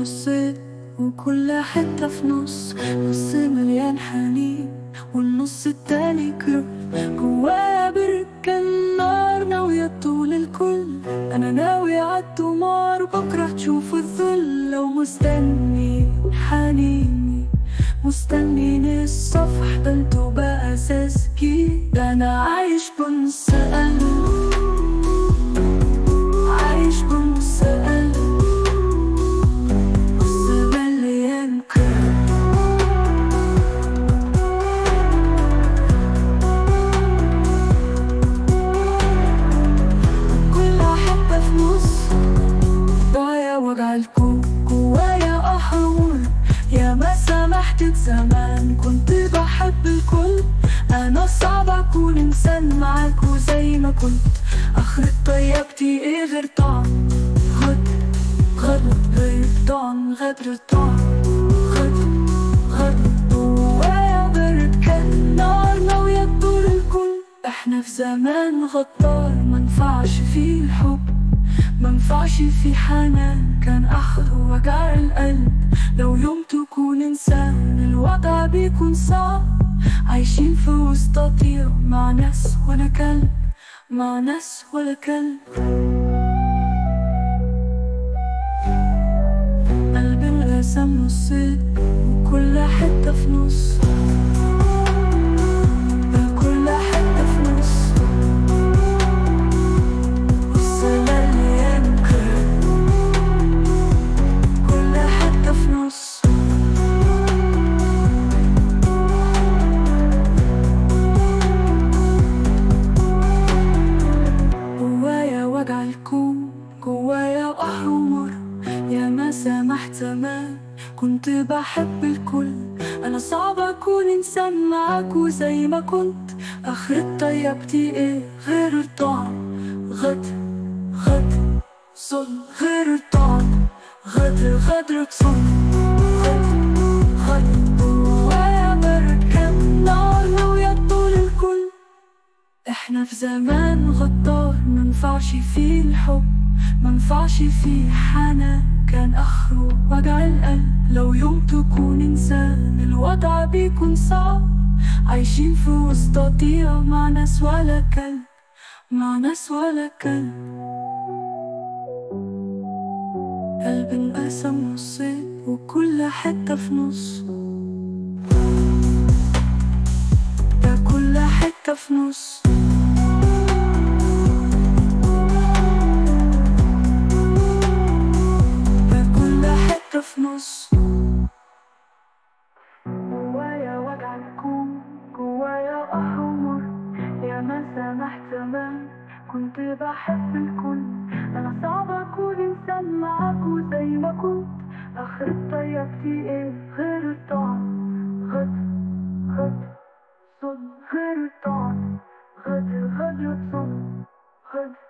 نصين وكل حتة في نص نص مليان حنين والنص التاني كرب جوايا بركة النار ناوية طول الكل أنا ناوي عالدمار بكرة تشوف الذل لو مستني حنيني مستنيني الصفح بلته بقى أساس جديد أنا عايش بنص قلب عايش بنص قلب نص مليان كرب كل حبة في نص جوايا وجع الكون جوايا أحور يا ما سامحتك زمان كنت بحب الكل أنا صعب أكون إنسان معاك وزي ما كنت آخرة طيبتي إيه غير طعم غدر غدر غير طعم غدر طعم غدر غدر جوايا بركة نار ناوية تدور الكل احنا في زمان غدار منفعش فيه الحب منفعش فيه حنان كان اخره وجع القلب لو يوم تكون انسان الوضع بيكون صعب عايشين في وسط طير مع ناس ولا كلب مع ناس ولا كلب قلبي انقسم نصين وكل حتة في نص كل حتة في نص نص مليان كرب كل حتة في نص جوايا وجع الكون جوايا أحمر يا ما سامحت زمان كنت بحب الكل أنا صعب أكون إنسان معاك وزي ما كنت آخرة طيبتي إيه غير الطعم غدر غدر ظلم غير الطعم غدر غدر ظلم غدر غدر جوايا بركب نار ناوية طول الكل احنا في زمان غدار منفعش فيه الحب منفعش فيه حنان كان اخره وجع القلب لو يوم تكون انسان الوضع بيكون صعب عايشين في وسط ضيقة مع ناس ولا كلب مع ناس ولا كلب قلب انقسم نصين وكل حتة في نص ده كل حتة في نص ده كل حتة في نص جوايا وجع الكون جوايا أحمر يا ما سامحت زمان كنت بحب الكل أنا صعب أكون إنسان معاك وزي ما كنت آخر طيبتي إيه غير الطعم غدر غدر ظلم غير الطعم غدر غدر ظلم غدر